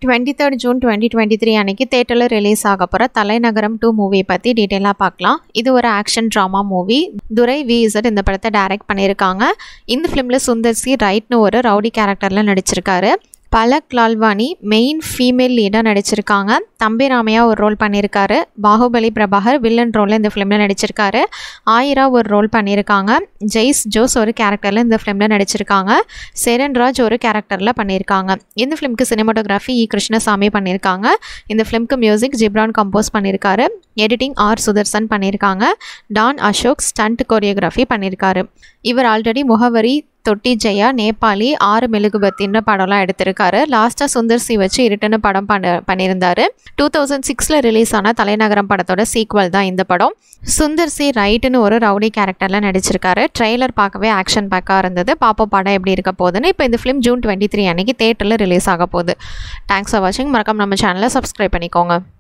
twenty third June twenty twenty three அன்னைக்கு தேட்டரில் release ஆக போகிற தலைநகரம் டூ மூவி பற்றி டீட்டெயிலாக பார்க்கலாம் இது ஒரு action drama movie Durai V Z இந்த படத்தை டைரக்ட் பண்ணியிருக்காங்க இந்த ஃபிலிமில் சுந்தர் சி ரைட்னு ஒரு ரவுடி கேரக்டரில் நடிச்சிருக்காரு பலக் லால்வானி மெயின் ஃபீமேல் லீடாக நடிச்சிருக்காங்க தம்பி ராமையா ஒரு ரோல் பண்ணியிருக்காரு பாகுபலி பிரபாகர் வில்லன் ரோலில் இந்த ஃபிலிமில் நடிச்சிருக்காரு ஆயிரா ஒரு ரோல் பண்ணியிருக்காங்க ஜெய்ஸ் ஜோஸ் ஒரு கேரக்டரில் இந்த ஃபிலிமில் நடிச்சிருக்காங்க சேரன்ராஜ் ஒரு கேரக்டரில் பண்ணியிருக்காங்க இந்த ஃபிலிம்க்கு சினிமாட்டோகிராஃபி இ கிருஷ்ணசாமி பண்ணியிருக்காங்க இந்த ஃபிலிம்க்கு மியூசிக் ஜிப்ரான் கம்போஸ் பண்ணியிருக்காரு எடிட்டிங் ஆர் சுதர்சன் பண்ணியிருக்காங்க டான் அசோக் ஸ்டண்ட் கொரியோகிராஃபி பண்ணியிருக்காரு இவர் ஆல்ரெடி முகவரி தொட்டி ஜெயா நேபாளி ஆறு மெழுகுபத்தின்ற படம்லாம் எடுத்திருக்காரு லாஸ்ட்டாக சுந்தர் சி வச்சு இருட்டுன்னு படம் பண்ண பண்ணியிருந்தாரு டூ தௌசண்ட் சிக்ஸில் ரிலீஸ் ஆன தலைநகரம் படத்தோட சீக்வல் தான் இந்த படம் சுந்தர் சி ரைட்டுன்னு ஒரு ரவுடி கேரக்டரில் நடிச்சிருக்காரு ட்ரெய்லர் பார்க்கவே ஆக்ஷன் பேக்காக இருந்தது பாப்போம் படம் எப்படி இருக்க போகுதுன்னு இப்போ இந்த ஃபிலிம் ஜூன் டுவெண்ட்டி த்ரீ அன்னைக்கு தேட்டரில் ரிலீஸ் ஆக போகுது தேங்க்ஸ் ஃபார் வாட்சிங் மறக்காம நம்ம சேனலை சப்ஸ்கிரைப் பண்ணிக்கோங்க